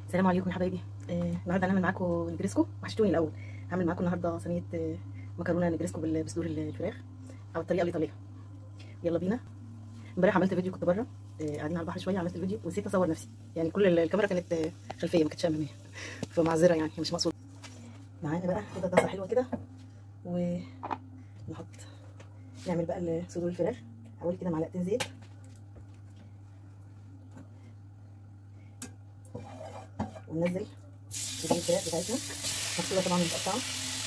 السلام عليكم يا حبايبي آه، النهارده هنعمل معاكم نجريسكو وحشتوني الاول هعمل معاكم النهارده صينيه آه، مكرونه نجريسكو بال- بصدور الفراخ او الطريقه الايطاليه يلا بينا امبارح عملت فيديو كنت بره آه، قاعدين على البحر شويه عملت الفيديو ونسيت اصور نفسي يعني كل ال- الكاميرا كانت آه، خلفيه ما كانتش اماميه فمعذره يعني مش مقصود معانا بقى كده طاسه حلوه كده ونحط نعمل بقى ال- صدور الفراخ حوالي كده معلقتين زيت وننزل صدور الفراخ بتاعتنا مغسوله طبعا متقطعه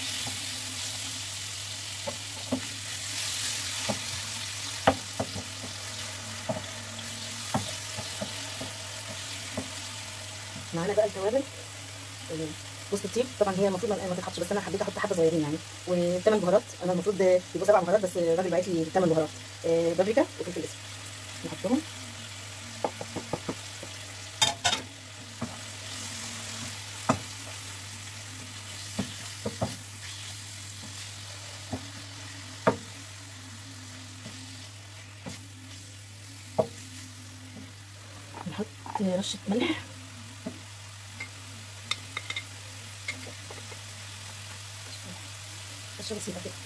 معانا بقى التوابل جوز الطيب طبعا هي المفروض ما تتحطش بس انا حبيت احط حبه صغيرين يعني وثمان بهارات انا المفروض يبقوا سبع بهارات بس الراجل بعت لي ثمان بهارات آه، بابريكا وفلفل اسود نحطهم نحط رشه ملح رشه بسيطه كده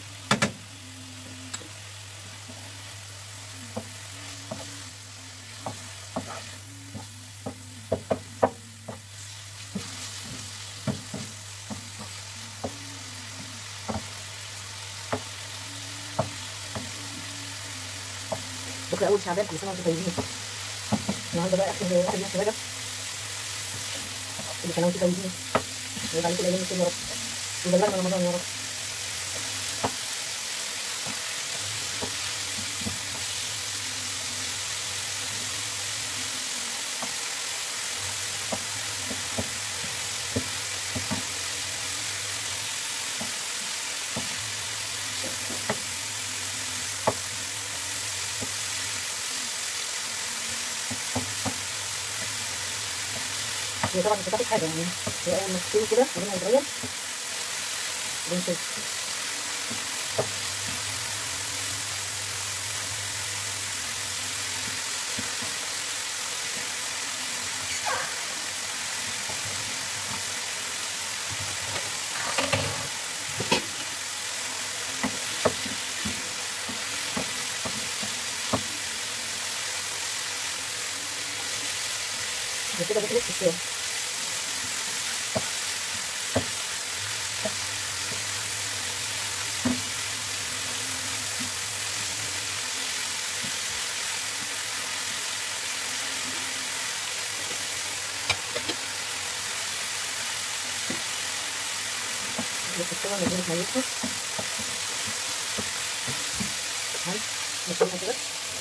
بكره اول شعبان كل سنه وانتم طيبين النهارده بقى اخر اخر يوم في رجب كل سنه وانتم طيبين ويبقى عليكم الايام كده يا رب وبلغنا رمضان يا رب هي طبعا مش هتاخد حاجه يعني هي اول ما تستوي كده لونها يتغير بنشوف كده بتقلب في السوا السوا نزلت ميتها هاي نشيلها كده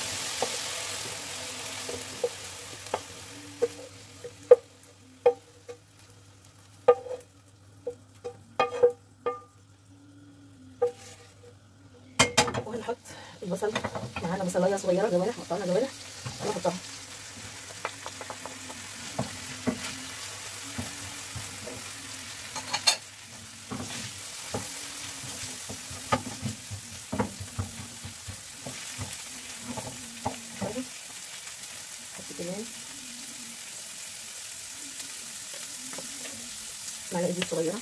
وهنحط البصل معانا بصلايه صغيره جوانح مقطعنا جوانح هنحطها حط كمان معلقه زيت صغيره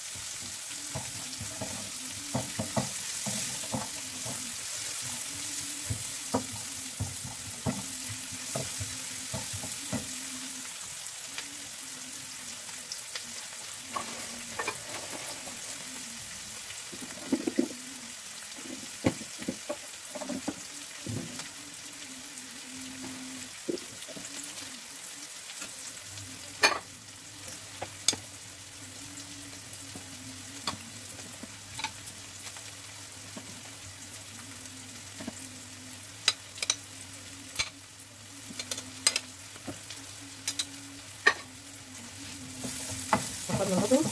فقدنا العضو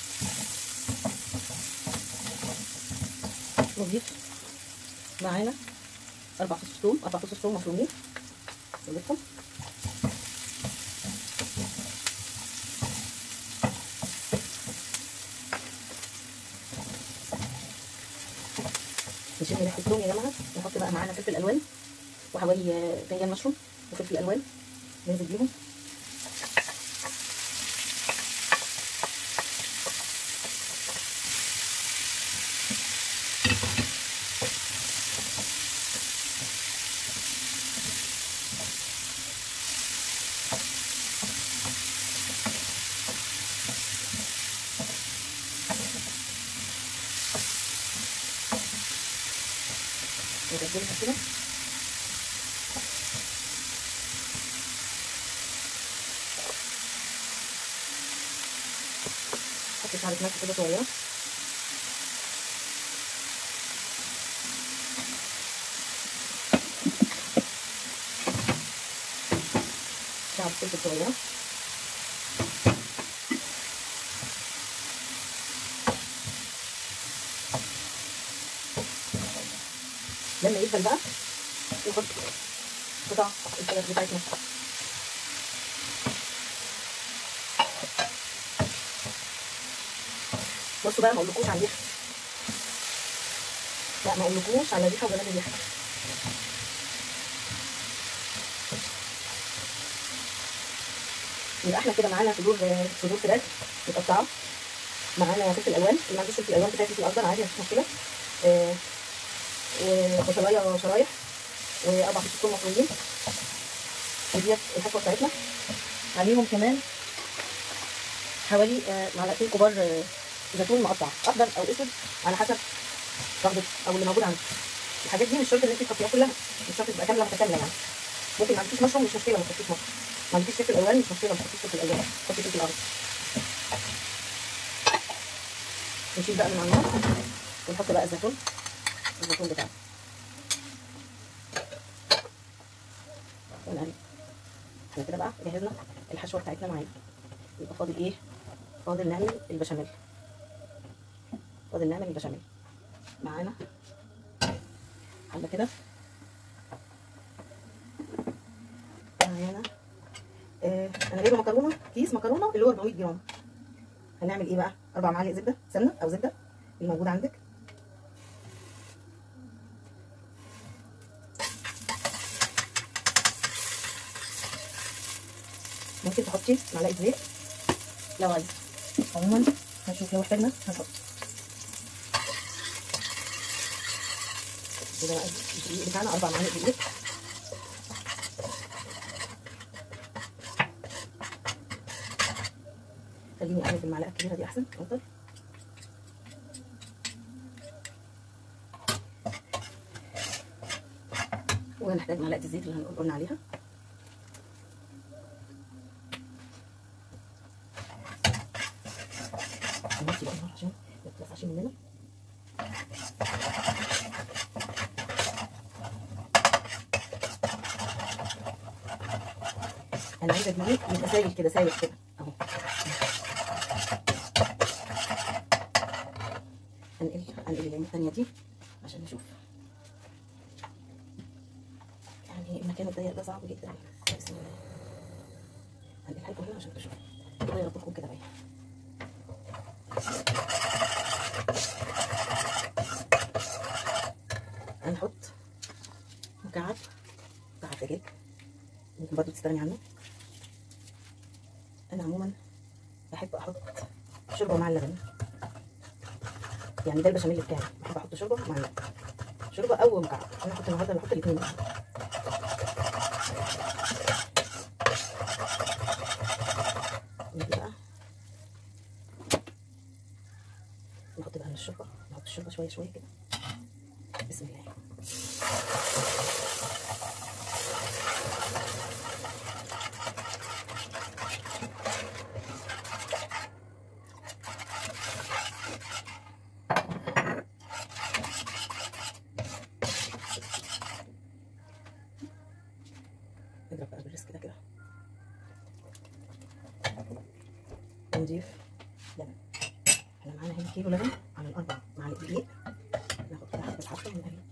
نضيف معانا أربع فصوص ثوم أربع فصوص ثوم مفرومين نضيفهم نشم ريحة الثوم يا جماعة نحط بقى معانا فلفل ألوان وحوالي فنجان مشروم وفلفل ألوان ننزل بيهم نتبلها كده حط شعرة ملح كده صغيرة شعرة فلفل صغيرة لما يدبل بقى نحط قطع الفراخ بتاعتنا بصوا بقى ما اقولكوش على الريحه لا ما اقولكوش على الريحه وجمال الريحه يبقى احنا كده معانا صدور صدور فراخ متقطعه معانا فلفل الوان اللي ما عندوش فلفل الوان كفايه فلفل اخضر عادي مفيش مشكله آه وبصلايه شرايح واربع فصوص ثوم مفرومين وديت الحشوه بتاعتنا عليهم كمان حوالي آه معلقتين كبار آه زيتون مقطع اخضر او اسود على حسب رغبه او اللي موجود عندك الحاجات دي مش شرط ان انت تحطيها كلها مش شرط تبقى كامله متكامله يعني ممكن ما عندكيش مشروم مش مشكله ما تحطيش مشروم ما عندكيش فلفل الوان مش مشكله ما تحطيش فلفل الوان حطي فلفل اخضر نشيل بقى من على النار ونحط بقى الزيتون الزيتون بتاعنا ونقلب احنا كده بقى جهزنا الحشوه بتاعتنا معانا يبقى فاضل ايه فاضل نعمل البشاميل فاضل نعمل البشاميل معانا حله كده معانا آه انا جايبه مكرونه كيس مكرونه اللي هو 400 جرام هنعمل ايه بقى اربع معالق زبده سمنه او زبده الموجود عندك ممكن تحطي معلقه زيت لو عايزه عموما هنشوف لو احتاجنا هنحط كده بقى الدقيق بتاعنا اربع معالق دقيق خليني اعمل بالمعلقه الكبيره دي احسن افضل وهنحتاج معلقه الزيت اللي هنقول قلنا عليها نمشي بقى النار عشان ما تلسعش مننا انا عايزه الدقيق يبقى سايل كده سايل كده اهو هنقل هنقل اليمين الثانيه دي عشان نشوف يعني المكان الضيق ده صعب جدا بسم الله هنقلها لكم هنا عشان تشوفوا كده يا رب تكون كده باينه هنحط مكعب مكعب دجاج ممكن برضه تستغني عنه انا عموما بحب احط شوربه مع اللبن يعني ده البشاميل بتاعي بحب احط شوربه مع اللبن شوربه او مكعب انا كنت النهارده بحط الاثنين نيجي بقى نحط بقى من الشوربه نحط الشوربه شويه شويه كده بسم الله نضرب بقى بالريسك ده كده ونضيف لبن احنا معانا هنا كيلو لبن على الاربع معالق دقيق ناخد كده حبه حبه ونقلب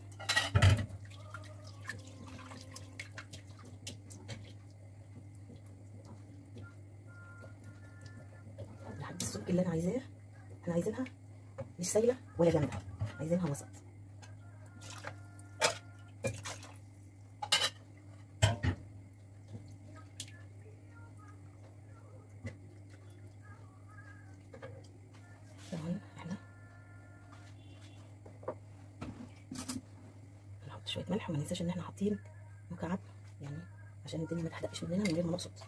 لحد السمك اللي انا عايزاه احنا عايزينها مش سايله ولا جامده عايزينها وسط طبعا احنا هنحط شويه ملح وما ننساش ان احنا حاطين مكعب يعني عشان الدنيا ما تحدقش مننا من غير ما نقصد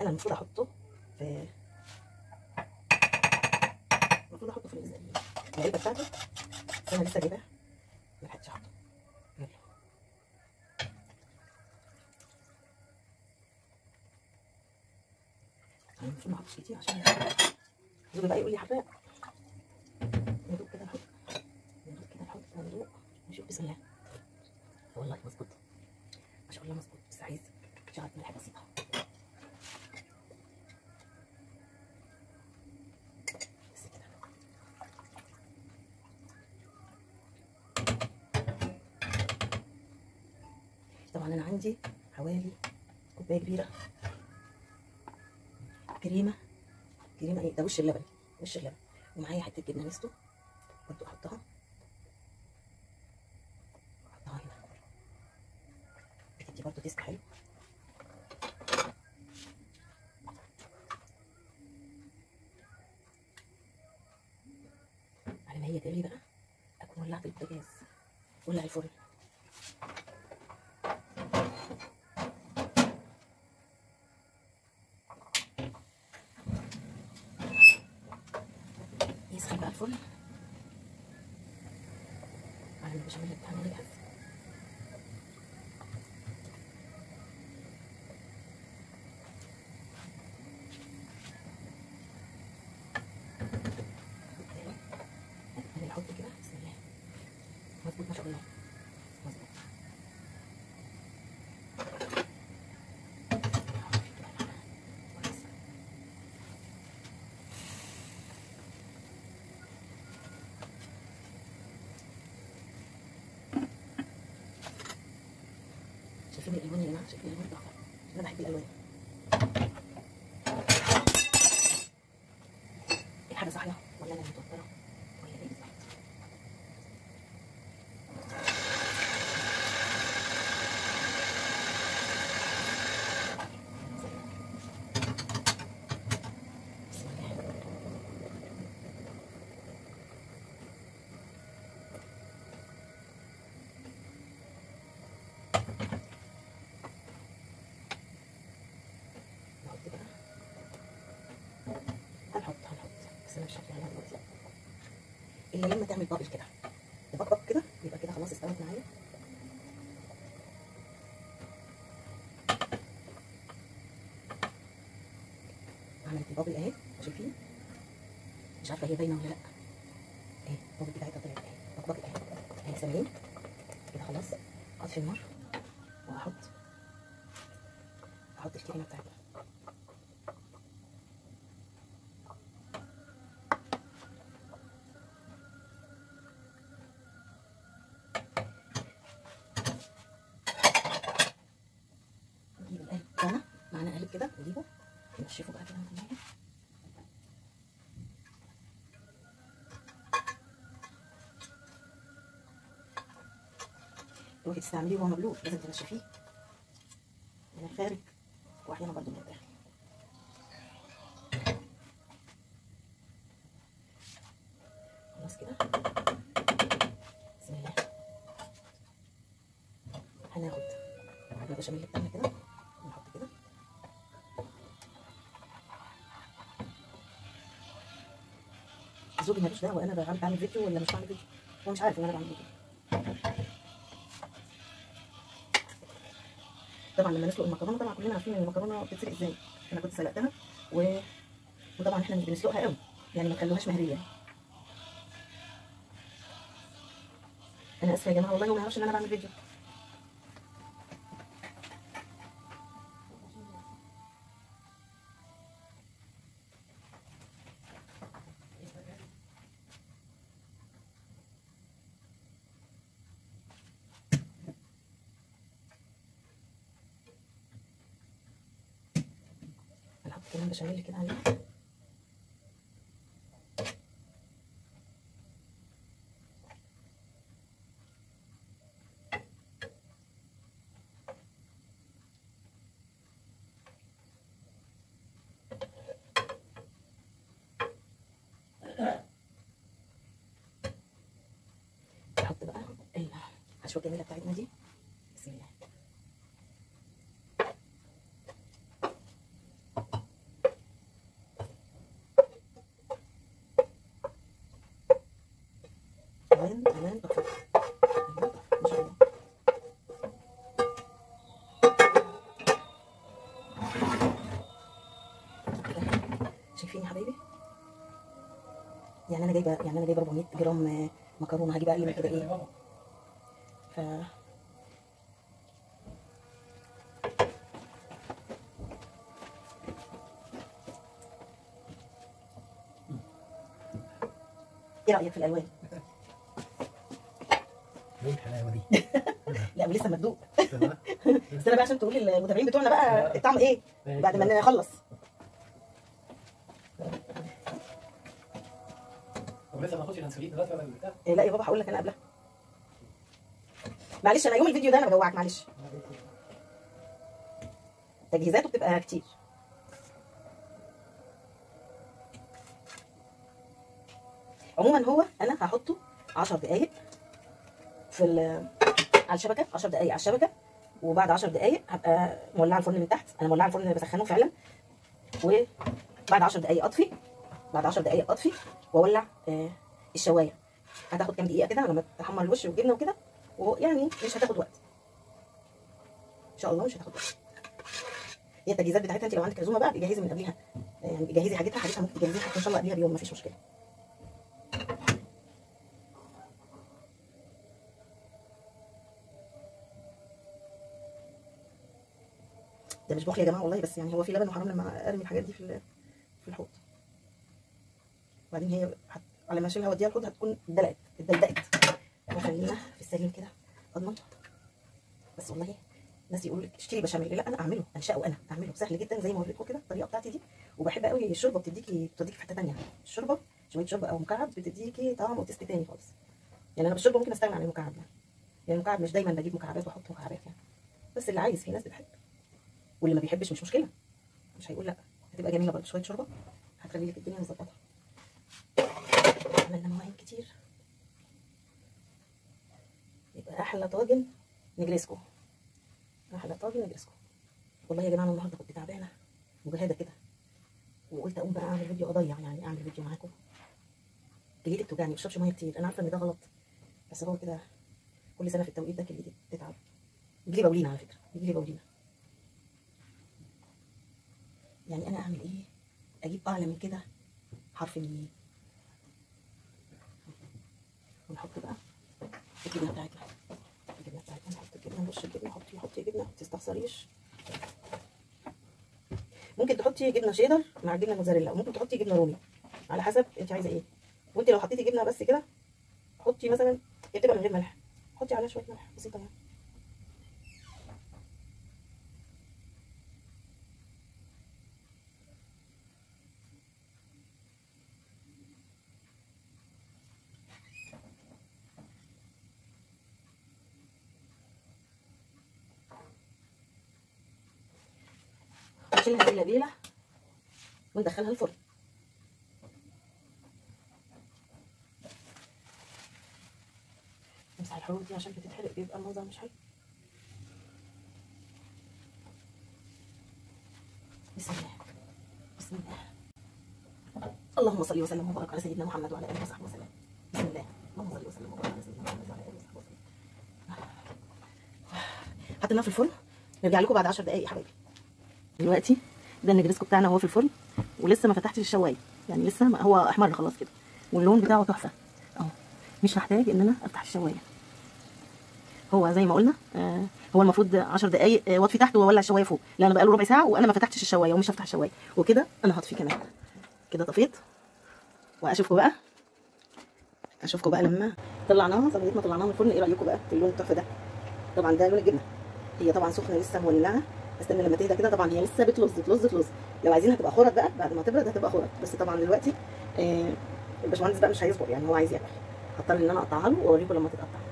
المفروض احطه في المفروض احطه في العلبه بتاعته بس انا لسه جايبها ما لحقتش احطه يلا انا المفروض ما احطش كتير عشان زوجي بقى يقول لي حراق ندوق كده نحط ندوق كده نحط ندوق نشوف بسم الله والله مظبوط ما شاء الله مظبوط بس عايز شغلة ملح بسيطة بس كده طبعا انا عندي حوالي كوبايه كبيره كريمه كريمه ايه ده وش اللبن وش اللبن ومعايا حته جبنه نستو برضو احطها احطها هنا بتدي برضو تيست حلو على ما هي تغلي بقى اكون ولعت البوتاجاز ولع الفرن يسخن بقى الفرن على البشاميل بتاعنا يجهز انا بحط كده بسم الله مظبوط ما شاء الله مظبوط كويس. شايفين الالوان يا جماعه شايفين الالوان تحفه انا بحب الالوان الحاجه صاحيه ولا انا متوتره ولا ايه بالظبط بسم الله نحط بقى هنحط هنحط بس انا مش هحط عليها دلوقتي لا الا لما تعمل بابل كده تبقبق كده يبقى كده خلاص استوت معايا عملت بابل اهي شايفين مش عارفه هي باينه ولا لا اهي البابل بتاعتها طلعت اهي بقبقت اهي اهي سامعين كده خلاص اطفي النار واحط احط الكريمه بتاعتها نجيب القالب بتاعنا معانا قالب كده نجيبه نشفه بقى كده من الميه تروحي تستعمليه وهو مبلول لازم تنشفيه من الخارج واحيانا برضه من الداخل خلاص كده بسم الله هناخد البشاميل بتاعنا كده نحط كده زوجي ملوش دعوه انا بعمل بعمل فيديو ولا مش بعمل فيديو هو مش عارف ان انا بعمل فيديو طبعا لما نسلق المكرونه طبعا كلنا عارفين ان المكرونه بتتسلق ازاي انا كنت سلقتها و... وطبعا احنا مش بنسلقها قوي يعني ما تخلوهاش مهريه انا اسفه يا جماعه والله هو ما يعرفش ان انا بعمل فيديو هنحط كمان بشاميل كده عليه نحط بقى الحشوه الجميله بتاعتنا دي بسم الله جايبه يعني انا جايبه 400 جرام آه، مكرونه هجيب اقل من كده ايه ف ايه رايك في الالوان ايه الحلاوه دي لا ولسه مدوق تمام؟ استنى بقى عشان تقول للمتابعين بتوعنا بقى الطعم ايه بعد ما نخلص طب لسه ما ناخدش الانسولين دلوقتي ولا بتاع إيه لا يا بابا هقول لك انا قبلها معلش انا يوم الفيديو ده انا بجوعك معلش تجهيزاته بتبقى كتير عموما هو انا هحطه 10 دقايق في ال- على الشبكه 10 دقايق على الشبكه وبعد 10 دقايق هبقى مولعه الفرن من تحت انا مولعه الفرن اللي بسخنه فعلا وبعد 10 دقايق اطفي بعد 10 دقايق اطفي واولع آه، الشوايه هتاخد كام دقيقه كده لما تحمر الوش والجبنه وكده ويعني مش هتاخد وقت ان شاء الله مش هتاخد وقت هي التجهيزات بتاعتها انت لو عندك عزومه بقى جهزي من قبلها يعني جهزي حاجتها حاجتها ممكن تجهزيها حتى ان شاء الله قبلها بيوم مفيش مشكله ده مش بخل يا جماعه والله بس يعني هو في لبن وحرام لما ارمي الحاجات دي في ال- في الحوض وبعدين هي هت... على ما اشيلها واديها الحوض هتكون اتدلقت اتدلقت وخلينا في السليم كده اضمن بس والله الناس يقولوا لك اشتري بشاميل لا انا اعمله انشاه انا اعمله سهل جدا زي ما وريتكم كده الطريقه بتاعتي دي وبحب قوي الشوربه بتديكي بتوديكي في حته ثانيه الشوربه شويه شوربه او مكعب بتديكي طعم وتست تاني خالص يعني انا بالشوربه ممكن استغنى عن المكعب يعني يعني المكعب مش دايما بجيب مكعبات واحط مكعبات يعني بس اللي عايز في ناس بتحب واللي ما بيحبش مش مشكله مش هيقول لا هتبقى جميله برضه شويه شوربه هتخلي لك الدنيا مظبطه عملنا مواعين كتير يبقى احلى طاجن نجريسكو احلى طاجن نجريسكو والله يا جماعه انا النهارده كنت تعبانه مجهده كده وقلت اقوم بقى اعمل فيديو اضيع يعني اعمل فيديو معاكم كليتي بتوجعني ما بشربش ميه كتير انا عارفه ان ده غلط بس هو كده كل سنه في التوقيت ده كليتي بتتعب بيجيلي بولينا على فكره بيجيلي بولينا يعني انا اعمل ايه اجيب اعلى من كده حرف الياء ونحط بقى الجبنه بتاعتنا الجبنه بتاعتنا نحط الجبنه نرش الجبنه حطي حطي جبنه ما تستخسريش ممكن تحطي جبنه شيدر مع جبنه موتزاريلا وممكن تحطي جبنه رومي على حسب انت عايزه ايه وانت لو حطيتي جبنه بس كده حطي مثلا هي بتبقى من غير ملح حطي عليها شويه ملح بسيطه يعني نشيلها ليله ليله وندخلها الفرن نمسح الحروف دي عشان بتتحرق بيبقى المنظر مش حلو بسم الله بسم الله اللهم صل وسلم وبارك على سيدنا محمد وعلى اله وصحبه وسلم بسم الله اللهم صل وسلم وبارك على سيدنا محمد وعلى اله وصحبه وسلم حطيناه في الفرن نرجع لكم بعد 10 دقائق يا حبايبي دلوقتي ده النجريسكو بتاعنا هو في الفرن ولسه ما فتحتش الشوايه يعني لسه ما هو احمر خلاص كده واللون بتاعه تحفه اهو مش هحتاج ان انا افتح الشوايه هو زي ما قلنا آه هو المفروض 10 دقائق آه واطفي تحت واولع الشوايه فوق لا انا بقاله ربع ساعه وانا ما فتحتش الشوايه ومش هفتح الشوايه وكده انا هطفي كمان كده طفيت واشوفكم بقى اشوفكم بقى لما طلعناها صينيه ما طلعناها من الفرن ايه رايكم بقى في اللون التحفه ده طبعا ده لون الجبنه هي طبعا سخنه لسه مولعه استنى لما تهدى كده طبعا هي لسه بتلظ تلظ تلظ لو عايزينها تبقى خرط بقى بعد ما تبرد هتبقى خرط بس طبعا دلوقتي آه الباشمهندس بقى مش هيصبر يعني هو عايز ياكل هضطر ان انا اقطعها له واوريكم لما تتقطع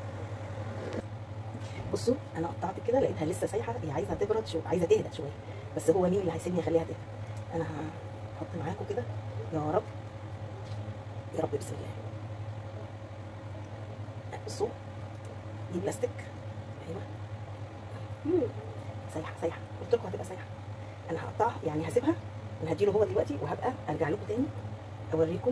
بصوا انا قطعت كده لقيتها لسه سايحه هي عايزه تبرد شويه عايزه تهدى شويه بس هو مين اللي هيسيبني اخليها تهدى انا هحط معاكم كده يا رب يا رب بسم الله بصوا دي بلاستيك ايوه مم. سايحه سايحه قلت لكم هتبقى سايحه انا هقطعها يعني هسيبها انا هديله هو دلوقتي وهبقى ارجع لكم تاني اوريكم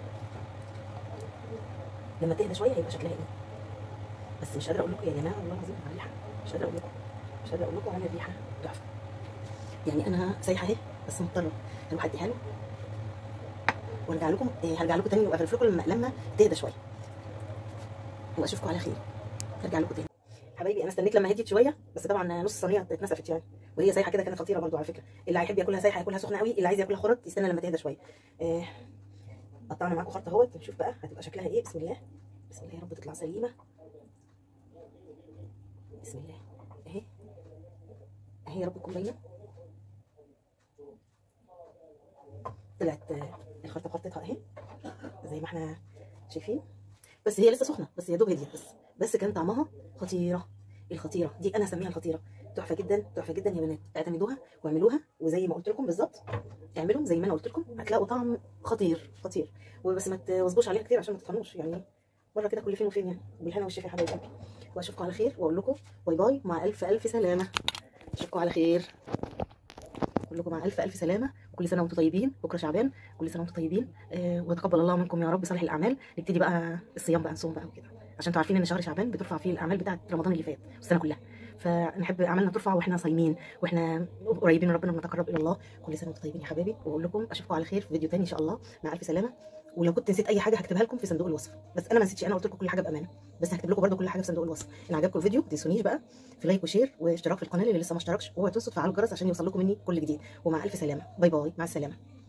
لما تهدى شويه هيبقى شكلها ايه بس مش قادره اقول لكم يا جماعه والله العظيم على الريحه مش قادره اقول لكم مش قادره اقول لكم على الريحه تحفه يعني انا سايحه اهي بس مضطره اروح اديها له وارجع لكم آه، هرجع لكم تاني واغرف لكم لما لما تهدى شويه واشوفكم على خير هرجع لكم تاني حبايبي انا استنيت لما هديت شويه بس طبعا نص صينيه اتنسفت يعني وهي سايحه كده كانت خطيره برضو على فكره اللي هيحب ياكلها سايحه ياكلها سخنه قوي اللي عايز ياكلها خرط يستنى لما تهدى شويه آه، قطعنا معاكم خرطه اهوت نشوف بقى هتبقى شكلها ايه بسم الله بسم الله يا رب تطلع سليمه بسم الله اهي اهي يا رب تكون باينه طلعت آه، الخرطه بخرطتها اهي زي ما احنا شايفين بس هي لسه سخنه بس يا دوب هديت بس بس كان طعمها خطيره الخطيره دي انا اسميها الخطيره تحفه جدا تحفه جدا يا بنات اعتمدوها واعملوها وزي ما قلت لكم بالظبط اعملوا زي ما انا قلت لكم هتلاقوا طعم خطير خطير وبس ما توظبوش عليها كتير عشان ما تتخنوش يعني مره كده كل فين وفين يعني بالهنا والشفا يا حبايبي واشوفكم على خير واقول لكم باي باي مع الف الف سلامه اشوفكم على خير اقول لكم مع الف الف سلامه وكل سنه وانتم طيبين بكره شعبان كل سنه وانتم طيبين آه وتقبل الله منكم يا رب صالح الاعمال نبتدي بقى الصيام بقى نصوم بقى وكده عشان انتوا عارفين ان شهر شعبان بترفع فيه الاعمال بتاعه رمضان اللي فات والسنه كلها فنحب اعمالنا ترفع واحنا صايمين واحنا قريبين من ربنا بنتقرب الى الله كل سنه وانتم طيبين يا حبايبي واقول لكم اشوفكم على خير في فيديو تاني ان شاء الله مع الف سلامه ولو كنت نسيت اي حاجه هكتبها لكم في صندوق الوصف بس انا ما نسيتش انا قلت لكم كل حاجه بامانه بس هكتب لكم برده كل حاجه في صندوق الوصف ان عجبكم الفيديو ما تنسونيش بقى في لايك وشير واشتراك في القناه اللي لسه ما اشتركش واوعوا تنسوا تفعلوا الجرس عشان يوصل لكم مني كل جديد ومع الف سلامه باي باي مع السلامه